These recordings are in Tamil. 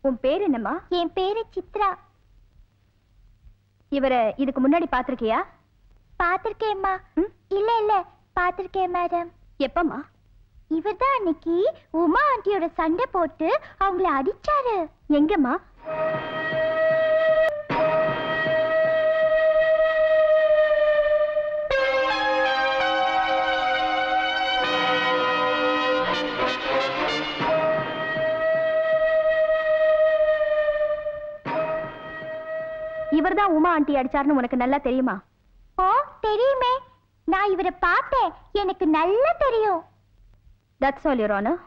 உன் பேர் என்னம்மா என் பேரு சித்ரா இவரை இதுக்கு முன்னாடி பாத்திருக்கியா பாத்திருக்கேம்மா இல்ல இல்ல பாத்திருக்கேன் மேடம் எப்பம்மா இவர்தான் அன்னைக்கு உமா ஆண்டியோட சண்டை போட்டு அவங்கள அடிச்சாரு எங்கம்மா இவர்தான் உமா ஆண்டி அடிச்சாருன்னு உனக்கு நல்லா தெரியுமா ஓ தெரியுமே நான் இவரை பார்த்தேன் எனக்கு நல்லா தெரியும் தட்ஸ் ஆல் யுவர் ஆனர்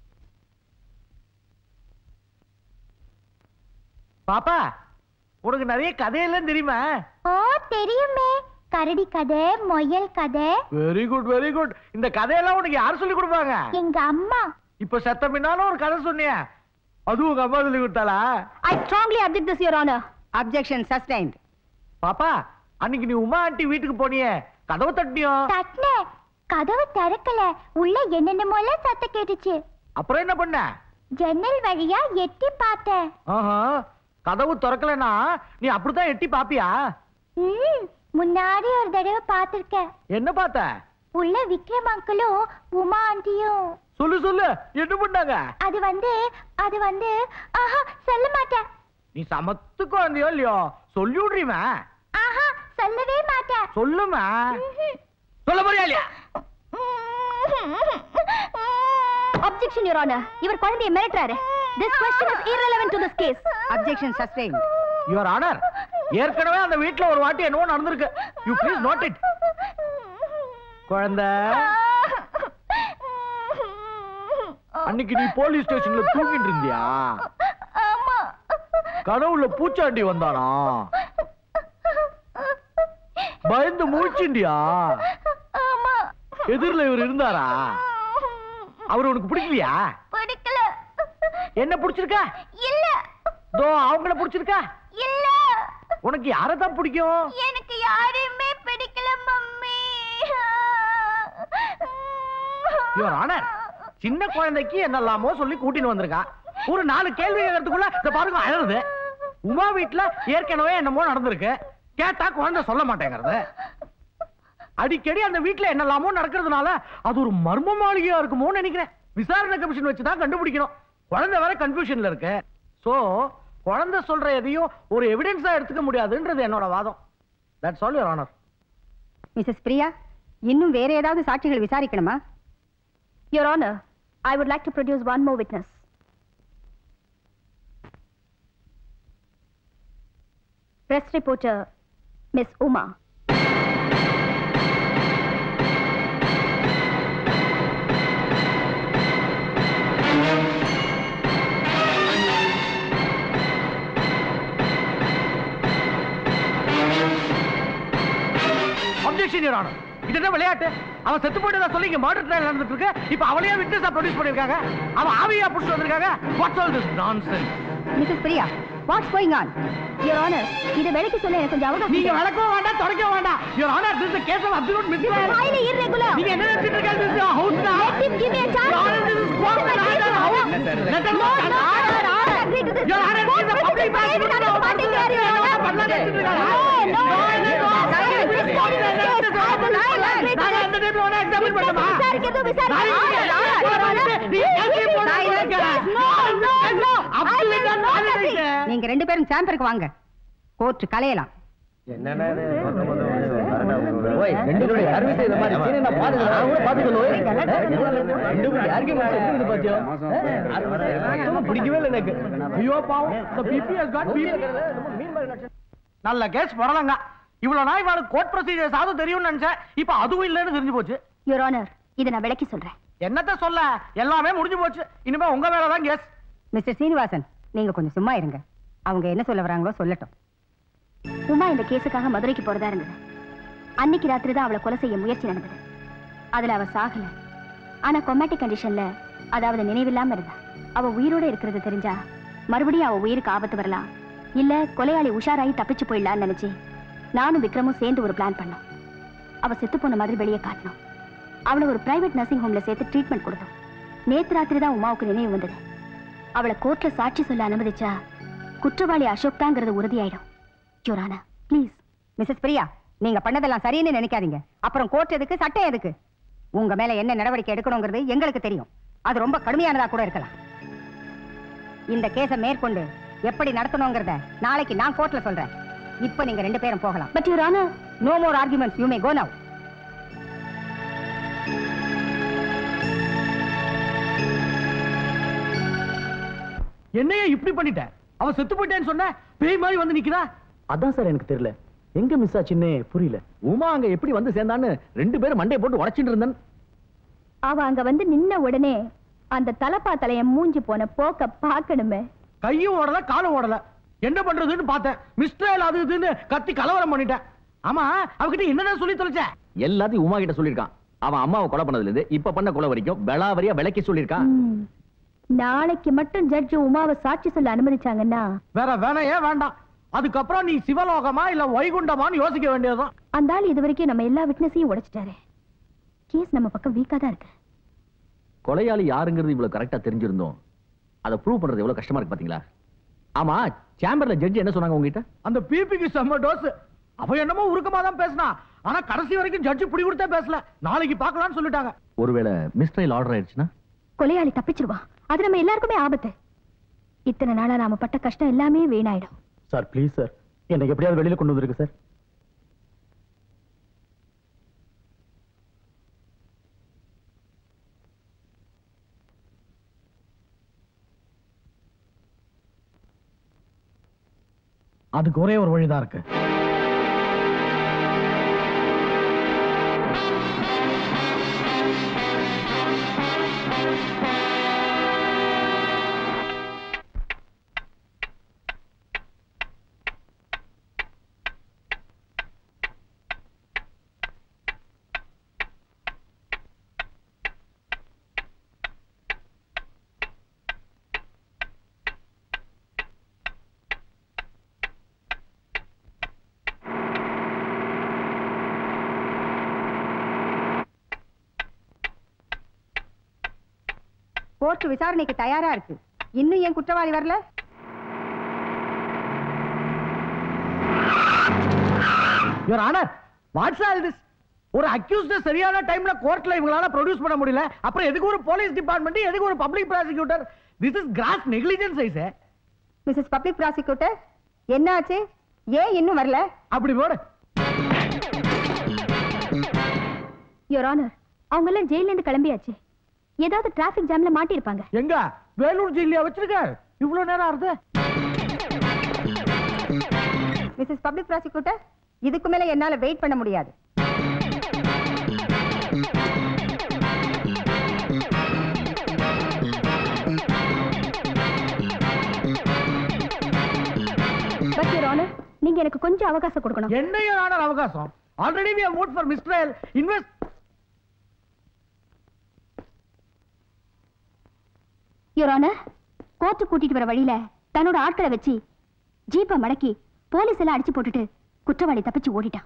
பாப்பா உனக்கு நிறைய கதையெல்லாம் தெரியுமா ஓ தெரியுமே கரடி கதை முயல் கதை வெரி குட் வெரி குட் இந்த கதையெல்லாம் உனக்கு யார் சொல்லி கொடுப்பாங்க எங்க அம்மா இப்ப செத்த பின்னாலும் ஒரு கதை சொன்னிய அதுவும் உங்க அம்மா சொல்லி கொடுத்தாளா I strongly object this your honour objection sustained பாப்பா அன்னைக்கு நீ உமா ஆண்டி வீட்டுக்கு போனியே கதவு தட்டினியோ தட்டின கதவு திறக்கல உள்ள என்னென்னமோலாம் சத்தம் கேட்டுச்சு அப்புறம் என்ன பண்ண ஜன்னல் வழியா எட்டி பார்த்தேன் ஆஹா கதவு திறக்கலனா நீ அப்படித்தான் எட்டி பாப்பியா ம், முன்னாடி ஒரு தடவை பார்த்திருக்கேன் என்ன பார்த்த உள்ள விக்ரம் அங்கிளும் உமா ஆண்டியும் சொல்லு சொல்லு என்ன பண்ணாங்க அது வந்து அது வந்து ஆஹா சொல்ல மாட்டேன் நீ சமத்து குழந்தையோ இல்லையோ சொல்லி விடுறீமே ஆஹா சொல்லவே மாட்டேன் சொல்லுமா சொல்ல போறியா இல்லையா அப்ஜெக்ஷன் யுவர் ஆனர் இவர் குழந்தையை மிரட்டுறாரு this question is irrelevant to this case objection sustained your honour ஏற்கனவே அந்த வீட்ல ஒரு வாட்டி என்னவோ நடந்திருக்கு யூ ப்ளீஸ் நோட் இட் குழந்தை அன்னைக்கு நீ போலீஸ் ஸ்டேஷன்ல தூங்கிட்டு இருந்தியா ஆமா கனவுல பூச்சாண்டி வந்தானா பயந்து முழிச்சுண்டியா ஆமா எதிரில இவர் இருந்தாரா அவர் உனக்கு பிடிக்கலையா பிடிக்கல என்ன பிடிச்சிருக்கா இல்ல தோ அவங்கள பிடிச்சிருக்கா இல்ல உனக்கு யாரை தான் பிடிக்கும் எனக்கு யாரையுமே பிடிக்கல மம்மி யுவர் ஆனர் சின்ன குழந்தைக்கு என்னெல்லாமோ சொல்லி கூட்டின்னு வந்திருக்கா ஒரு நாலு கேள்வி கேட்கறதுக்குள்ள இந்த பாருங்க அழகுது உமா வீட்டுல ஏற்கனவே என்னமோ நடந்திருக்கு கேட்டா குழந்தை சொல்ல மாட்டேங்கிறது அடிக்கடி அந்த வீட்டுல என்னெல்லாமோ நடக்கிறதுனால அது ஒரு மர்ம மாளிகையா இருக்குமோன்னு நினைக்கிறேன் விசாரணை கமிஷன் வச்சு தான் கண்டுபிடிக்கணும் குழந்தை வேற கன்ஃபியூஷன்ல இருக்கு சோ குழந்தை சொல்ற எதையும் ஒரு எவிடன்ஸா எடுத்துக்க முடியாதுன்றது என்னோட வாதம் that's all your honour Mrs Priya இன்னும் வேற ஏதாவது சாட்சிகள் விசாரிக்கணுமா your honour I would like to produce one more witness press reporter miss Uma objection your honour இது என்ன விளையாட்டு அவன் செத்து போயிட்டு சொல்லி இங்க மர்டர் ட்ரையல் நடந்துட்டு இருக்கு இப்ப அவளையே விட்னஸா ப்ரொடியூஸ் பண்ணிருக்காங்க அவன் ஆவியா புடிச்சு வந்திருக்காங்க what's all this nonsense Mrs Priya what's going on your honour இதை விலைக்கு சொல்ல எனக்கு கொஞ்சம் அவகாசம் நீங்க தேவை. விளக்கவும் வேண்டாம் தொடக்க வேண்டாம் your honour this case of absolute miss highly irregular. நீங்க என்ன நினைச்சிட்டு இருக்கீங்க திஸ் ஹவுஸ் நா Let him give me a chance. Your Honor, this is court This is my case, order. Your Honor. Let them No, go. no, Your Honor, I agree to this. Your Honor, this is a Court public proceedings matter. are not starting here, Your Honor. பண்ணலாம் நினைச்சிட்டு இருக்காங்க. No, no, no, no. Silence. This court is Silence. case. I will not agree to நாங்க this. அந்த டைம்ல வேணா எக்ஸாமின் பண்ணுமா விசாரிக்கிறது விசாரிக்கிறது. Silence. Your Honor, Your Honor. நீ கேள்வி போட Silence. போறீங்க. No, no, no. I Absolute will and not valid. agree. நீங்க ரெண்டு பேரும் சேம்பருக்கு வாங்க கோர்ட் கலையலாம் பிடிக்கவே இல்லை எனக்கு ஐயோ பாவம் the BP has got BP. நல்ல கேஸ் போடலாங்க இவ்வளவு நாள் இவளு கோர்ட் ப்ரொசீஜர்ஸ் ஆகுது தெரியும்னு நினைச்சேன் இப்ப அதுவும் இல்லைன்னு தெரிஞ்சு போச்சு Your Honor, இதை நான் விளக்கி சொல்றேன் என்னத்த சொல்ல எல்லாமே முடிஞ்சு போச்சு இனிமே உங்க மேலதான் கேஸ் மிஸ்டர் சீனிவாசன் நீங்க கொஞ்சம் சும்மா இருங்க அவங்க என்ன சொல்ல வராங்களோ சொல்லட்டும் உமா இந்த கேஸுக்காக மதுரைக்கு போறதா இருந்தது அன்னைக்கு ராத்திரி தான் அவளை கொலை செய்ய முயற்சி நடந்தது அதுல அவ சாகல ஆனா கொமேட்டிக் கண்டிஷன்ல அதாவது நினைவில்லாம இருந்தா அவ உயிரோட இருக்கிறது தெரிஞ்சா மறுபடியும் அவ உயிருக்கு ஆபத்து வரலாம் இல்ல கொலையாளி உஷாராயி தப்பிச்சு போயிடலாம்னு நினைச்சு நானும் விக்ரமும் சேர்ந்து ஒரு பிளான் பண்ணோம் அவ செத்து போன மாதிரி வெளியே காட்டணும் அவளை ஒரு பிரைவேட் நர்சிங் ஹோம்ல சேர்த்து ட்ரீட்மெண்ட் கொடுத்தோம் நேத்து ராத்திரி தான் உமாவுக்கு நினைவு வந்தது அவளை கோர்ட்ல சாட்சி சொல்ல அனுமதிச்சா குற்றவாளி அசோக் தாங்கிறது உறுதியாயிடும் யோரானா ப்ளீஸ் மிஸ்ஸஸ் பிரியா நீங்க பண்ணதெல்லாம் சரின்னு நினைக்காதீங்க அப்புறம் கோர்ட் எதுக்கு சட்டம் எதுக்கு உங்க மேல என்ன நடவடிக்கை எடுக்கணுங்கிறது எங்களுக்கு தெரியும் அது ரொம்ப கடுமையானதா கூட இருக்கலாம் இந்த கேஸை மேற்கொண்டு எப்படி நடத்தணுங்கிறத நாளைக்கு நான் கோர்ட்ல சொல்றேன் இப்போ நீங்க ரெண்டு பேரும் போகலாம் but your honour no more arguments you may go now என்னையே இப்படி பண்ணிட்ட அவ செத்து போயிட்டேன்னு சொன்ன பேய் மாதிரி வந்து நிக்கிறா அதான் சார் எனக்கு தெரியல எங்க மிஸ் ஆச்சுன்னே புரியல உமா அங்க எப்படி வந்து சேர்ந்தான்னு ரெண்டு பேரும் மண்டையை போட்டு உடைச்சிட்டு இருந்தேன் அவ அங்க வந்து நின்ன உடனே அந்த தலப்பா தலைய மூஞ்சி போன போக்க பாக்கணுமே கையும் ஓடல காலும் ஓடல என்ன பண்றதுன்னு பார்த்தேன் மிஸ்டர் அது இதுன்னு கத்தி கலவரம் பண்ணிட்டேன் ஆமா அவகிட்ட என்னதான் சொல்லி தொலைச்ச எல்லாத்தையும் உமா கிட்ட சொல்லிருக்கான் அவன் அம்மாவை கொலை பண்ணதுல இருந்து இப்ப பண்ண கொலை வரைக்கும் பெலாவரியா விளக்கி சொல்லிருக்கான் ம். நாளைக்கு மட்டும் ஜட்ஜ் உமாவை சாட்சி சொல்ல அனுமதிச்சாங்கன்னா வேற வேணையே வேண்டாம் அதுக்கப்புறம் நீ சிவலோகமா இல்ல வைகுண்டமான்னு யோசிக்க வேண்டியதுதான் அந்த ஆள் இது வரைக்கும் நம்ம எல்லா விட்னஸையும் உடைச்சிட்டாரு கேஸ் நம்ம பக்கம் வீக்கா தான் இருக்கு கொலையாளி யாருங்கிறது இவ்வளவு கரெக்டா தெரிஞ்சிருந்தோம் அதை ப்ரூவ் பண்றது எவ்வளவு கஷ்டமா இருக்கு பாத்தீங்களா ஆமா சேம்பர்ல ஜட்ஜ் என்ன சொன்னாங்க உங்ககிட்ட அந்த பிபிக்கு செம்ம டோஸ் அவ என்னமோ உருக்கமா தான் பேசினா ஆனா கடைசி வரைக்கும் ஜட்ஜ் பிடி கொடுத்தே பேசல நாளைக்கு பார்க்கலாம்னு சொல்லிட்டாங்க ஒருவேளை மிஸ்ட்ரைல் ஆர்டர் ஆயிடுச்சுன்னா கொலையாளி தப்பிச்சிருவான் அது நம்ம எல்லாருக்குமே ஆபத்து இத்தனை நாளா நாம பட்ட கஷ்டம் எல்லாமே வீணாயிடும் சார் ப்ளீஸ் சார் என்னை எப்படியாவது வெளியில கொண்டு வந்திருக்கு சார் அதுக்கு ஒரே ஒரு வழிதான் இருக்கு கோர்ட் விசாரணைக்கு தயாரா இருக்கு இன்னும் ஏன் குற்றவாளி வரல your honour what's all this ஒரு அக்யூஸ்ட சரியான டைம்ல கோர்ட்ல இவங்களால ப்ரொடியூஸ் பண்ண முடியல அப்புறம் எதுக்கு ஒரு போலீஸ் டிபார்ட்மெண்ட் எதுக்கு ஒரு public prosecutor this is gross negligence I say Mrs public prosecutor என்ன ஆச்சு ஏன் இன்னும் வரல அப்படி போடு யோர் ஆனர் அவங்க எல்லாம் ஜெயில இருந்து கிளம்பியாச்சு ஏதாவது டிராபிக் ஜாம்ல மாட்டிருப்பாங்க எங்க வேலூர் ஜில்லியா வச்சிருக்க இவ்வளவு நேரம் ஆறுது மிஸ்ஸஸ் பப்ளிக் ப்ராசிக்யூட்டர் இதுக்கு மேல என்னால வெயிட் பண்ண முடியாது பட் யோர் ஆனர் நீங்க எனக்கு கொஞ்சம் அவகாசம் கொடுக்கணும் என்ன யுவர் ஆனர் அவகாசம் already we move for mistrial invest your honour court கூட்டிட்டு வர வழியில தன்னோட ஆட்களை வச்சு ஜீப்பை மடக்கி போலீஸ் எல்லாம் அடிச்சு போட்டுட்டு குற்றவாளி தப்பிச்சு ஓடிட்டான்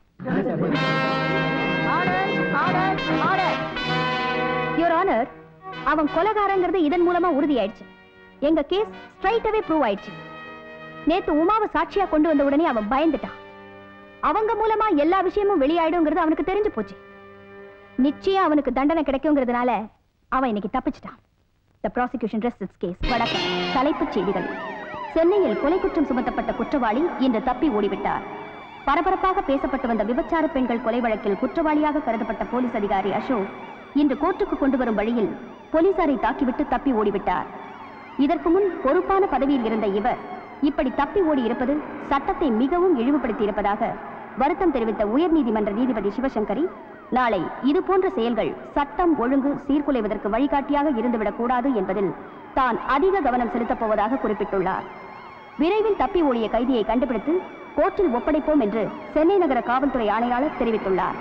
யோர் ஆனர் அவன் கொலைகாரங்கிறது இதன் மூலமா உறுதியாயிடுச்சு எங்க கேஸ் ஸ்ட்ரைட்டாவே ப்ரூவ் ஆயிடுச்சு நேத்து உமாவை சாட்சியா கொண்டு வந்த உடனே அவன் பயந்துட்டான் அவங்க மூலமா எல்லா விஷயமும் வெளியாயிடுங்கிறது அவனுக்கு தெரிஞ்சு போச்சு நிச்சயம் அவனுக்கு தண்டனை கிடைக்குங்கிறதுனால அவன் இன்னைக்கு தப்பிச்சிட்டான் த ப்ராசிக்யூஷன் ரெஸ்ட் கேஸ் வணக்கம் தலைப்புச் செய்திகள் சென்னையில் கொலை குற்றம் சுமத்தப்பட்ட குற்றவாளி இன்று தப்பி ஓடிவிட்டார் பரபரப்பாக பேசப்பட்டு வந்த விபச்சார பெண்கள் கொலை வழக்கில் குற்றவாளியாக கருதப்பட்ட போலீஸ் அதிகாரி அசோக் இன்று கோர்ட்டுக்கு கொண்டு வரும் வழியில் போலீசாரை தாக்கிவிட்டு தப்பி ஓடிவிட்டார் இதற்கு முன் பொறுப்பான பதவியில் இருந்த இவர் இப்படி தப்பி ஓடி இருப்பது சட்டத்தை மிகவும் இழிவுபடுத்தி இருப்பதாக வருத்தம் தெரிவித்த உயர்நீதிமன்ற நீதிபதி சிவசங்கரி நாளை இது போன்ற செயல்கள் சட்டம் ஒழுங்கு சீர்குலைவதற்கு வழிகாட்டியாக இருந்துவிடக் கூடாது என்பதில் தான் அதிக கவனம் செலுத்தப் போவதாக குறிப்பிட்டுள்ளார் விரைவில் தப்பி ஓடிய கைதியை கண்டுபிடித்து கோர்ட்டில் ஒப்படைப்போம் என்று சென்னை நகர காவல்துறை ஆணையாளர் தெரிவித்துள்ளார்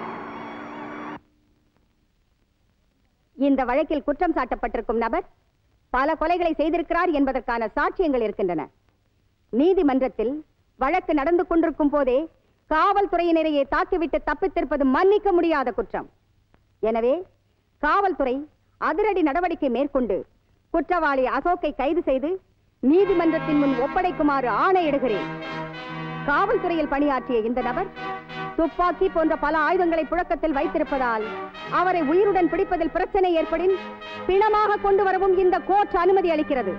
இந்த வழக்கில் குற்றம் சாட்டப்பட்டிருக்கும் நபர் பல கொலைகளை செய்திருக்கிறார் என்பதற்கான சாட்சியங்கள் இருக்கின்றன நீதிமன்றத்தில் வழக்கு நடந்து கொண்டிருக்கும் போதே காவல்துறையினரையே தாக்கிவிட்டு தப்பித்திருப்பது மன்னிக்க முடியாத குற்றம் எனவே காவல்துறை அதிரடி நடவடிக்கை மேற்கொண்டு குற்றவாளி அசோக்கை கைது செய்து நீதிமன்றத்தின் முன் ஒப்படைக்குமாறு ஆணையிடுகிறேன் காவல்துறையில் பணியாற்றிய இந்த நபர் துப்பாக்கி போன்ற பல ஆயுதங்களை புழக்கத்தில் வைத்திருப்பதால் அவரை உயிருடன் பிடிப்பதில் பிரச்சனை ஏற்படின் பிணமாக கொண்டு வரவும் இந்த கோர்ட் அனுமதி அளிக்கிறது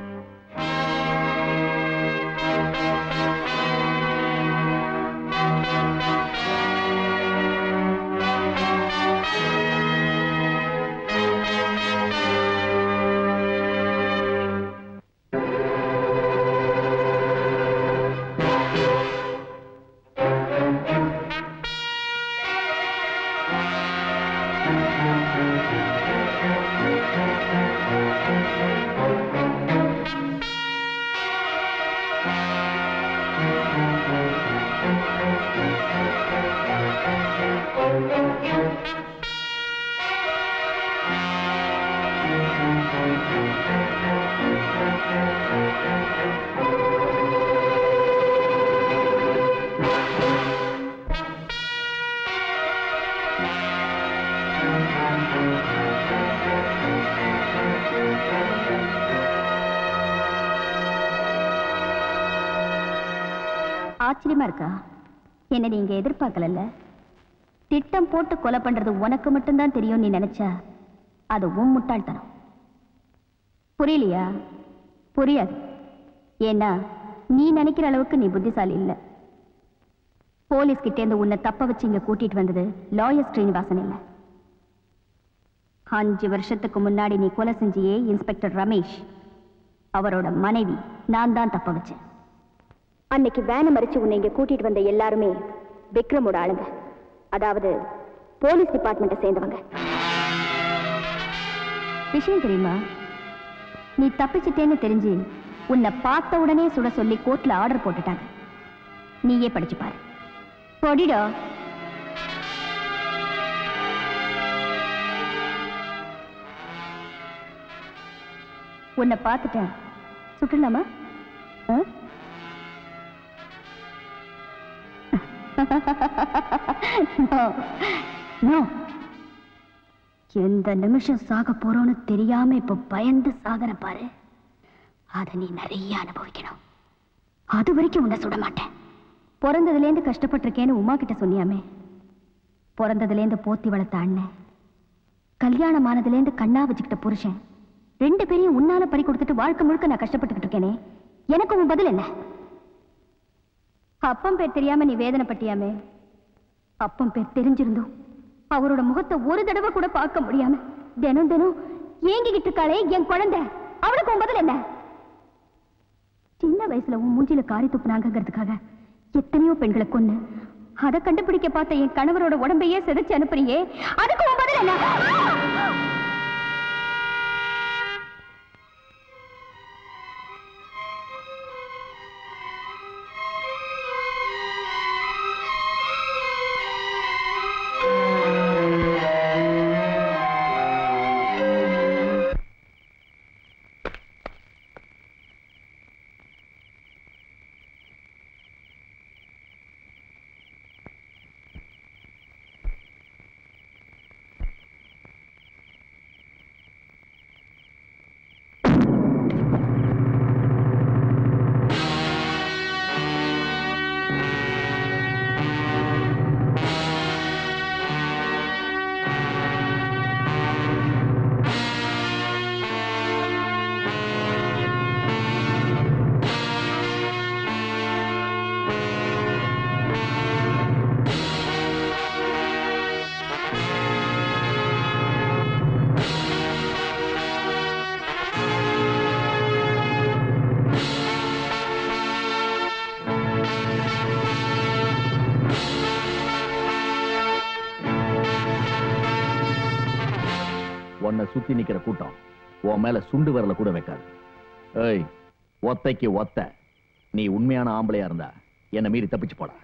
ஆச்சரியமா இருக்கா என்ன நீங்க எதிர்பார்க்கலல்ல திட்டம் போட்டு கொலை பண்றது உனக்கு மட்டும்தான் தெரியும் நீ நினைச்சா அது உன் முட்டாள்தனம் புரியலையா புரியாது ஏன்னா நீ நினைக்கிற அளவுக்கு நீ புத்திசாலி இல்ல போலீஸ் கிட்ட இருந்து உன்னை தப்ப வச்சு இங்க கூட்டிட்டு வந்தது லாயர் ஸ்ரீனிவாசன் இல்ல அஞ்சு வருஷத்துக்கு முன்னாடி நீ கொலை செஞ்சியே இன்ஸ்பெக்டர் ரமேஷ் அவரோட மனைவி நான் தான் தப்ப வச்சேன் அன்னைக்கு வேனை மறிச்சு உன்னை இங்க கூட்டிட்டு வந்த எல்லாருமே விக்ரமோட ஆளுங்க அதாவது போலீஸ் டிபார்ட்மெண்ட்டை சேர்ந்தவங்க விஷயம் தெரியுமா நீ தப்பிச்சிட்டேன்னு தெரிஞ்சு உன்னை பார்த்த உடனே சுட சொல்லி கோர்ட்ல ஆர்டர் போட்டுட்டாங்க நீயே படிச்சு பாரு பொடிடா உன்னை பார்த்துட்டேன் சுட்டுலாமா ஆ No. No. எந்த நிமிஷம் சாக போறோம்னு தெரியாம இப்ப பயந்து சாகர பாரு அத நீ நிறைய அனுபவிக்கணும் அது வரைக்கும் உன்னை சுட மாட்டேன் பிறந்ததுலேருந்து கஷ்டப்பட்டிருக்கேன்னு உமா கிட்ட சொன்னியாமே பிறந்ததுலேருந்து போத்தி வளர்த்த அண்ணன் கல்யாணம் ஆனதுலேருந்து கண்ணா வச்சுக்கிட்ட புருஷன் ரெண்டு பேரையும் உன்னால பறி கொடுத்துட்டு வாழ்க்கை முழுக்க நான் கஷ்டப்பட்டுக்கிட்டு இருக்கேனே எனக்கு உன் பதில் என்ன அப்பம் பேர் தெரியாம நீ வேதனைப்பட்டியாமே அப்பம் பேர் தெரிஞ்சிருந்தோம் அவரோட முகத்தை ஒரு தடவை கூட பார்க்க முடியாம தினம் தினம் ஏங்கிக்கிட்டு இருக்காளே என் குழந்தை அவளுக்கு உன் பதில் என்ன சின்ன வயசுல உன் மூஞ்சில காரி துப்புனாங்கிறதுக்காக எத்தனையோ பெண்களை கொன்னு அதை கண்டுபிடிக்க பார்த்த என் கணவரோட உடம்பையே சிதைச்சு அனுப்புறீங்க அதுக்கு உன் பதில் என்ன உன்னை சுத்தி நிக்கிற கூட்டம் உன் மேல சுண்டு வரல கூட வைக்காது ஏய் ஒத்தைக்கு ஒத்த நீ உண்மையான ஆம்பளையா இருந்தா என்ன மீறி தப்பிச்சு போடா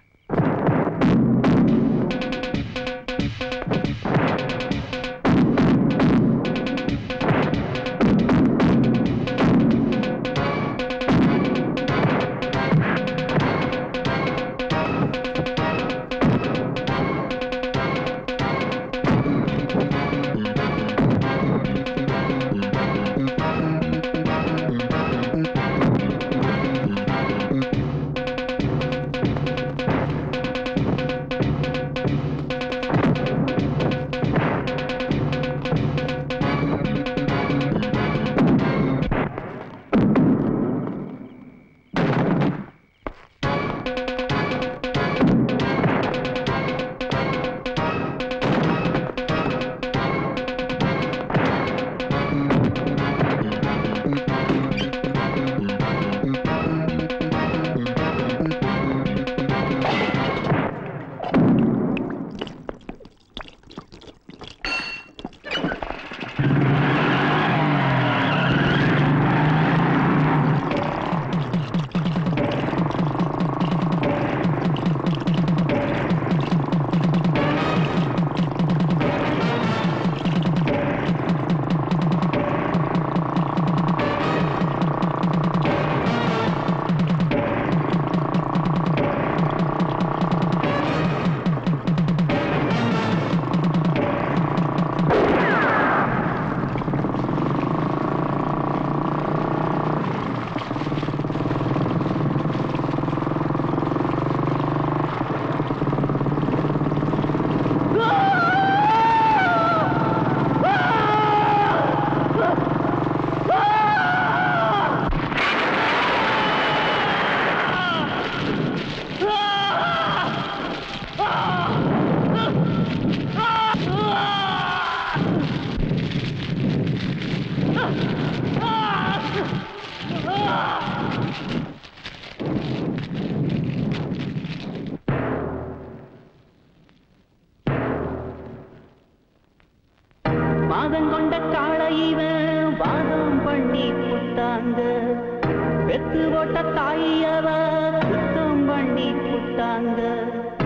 மாதம் கொண்ட காளையிவன் வாதம் பண்ணி புட்டாங்க பெத்து போட்ட தாயவ சுத்தம் பண்ணி புட்டாங்க